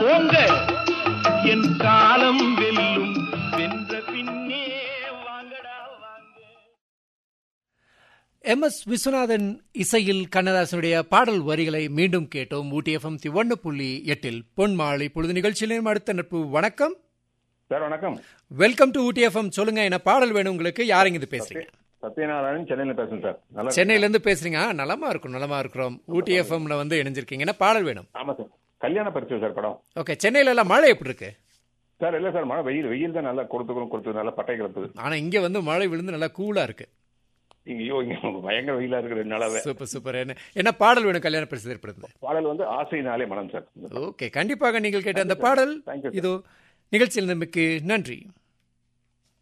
ஓங்க என் காலம் வெல்லும் வென்ற பின்னே வாங்கடா வாங்க எம் எஸ் விஸ்வநாதன் இசையில் கண்ணதாசனுடைய பாடல் வரிகளை மீண்டும் கேட்டோம் ஊட்டி எஃப்எம் ஒன்று புள்ளி எட்டில் பொன் மாலை பொழுது நிகழ்ச்சியிலும் அடுத்த நட்பு வணக்கம் சார் வணக்கம் வெல்கம் டு ஊட்டி எஃப்எம் சொல்லுங்க என்ன பாடல் வேணும் உங்களுக்கு யாருங்க இது பேசுறீங்க சத்யநாராயணன் சென்னையில பேசுறேன் சார் நல்லா சென்னையில இருந்து பேசுறீங்க ஆ, நலமா இருக்கும் நலமா இருக்கிறோம் ஊட்டி எஃப்எம்ல வந்து இணைஞ்சிருக்கீங்க என்ன பாடல் வேணும் ஆமா சார் கல்யாண பரிசு சார் படம் ஓகே சென்னையில எல்லாம் மழை எப்படி இருக்கு சார் இல்ல சார் மழை வெயில் வெயில் தான் நல்லா கொடுத்துக்கணும் கொடுத்து நல்லா பட்டை கிளப்புது ஆனா இங்க வந்து மழை விழுந்து நல்லா கூலா இருக்கு இங்க ஐயோ இங்க பயங்கர வெயிலா இருக்கு ரெண்டு நாளாவே சூப்பர் சூப்பர் என்ன என்ன பாடல் வேணும் கல்யாண பரிசு ஏற்படுது பாடல் வந்து ஆசையினாலே மனம் சார் ஓகே கண்டிப்பாக நீங்கள் கேட்ட அந்த பாடல் Thank you, sir. இதோ நிகழ்ச்சியில் நமக்கு நன்றி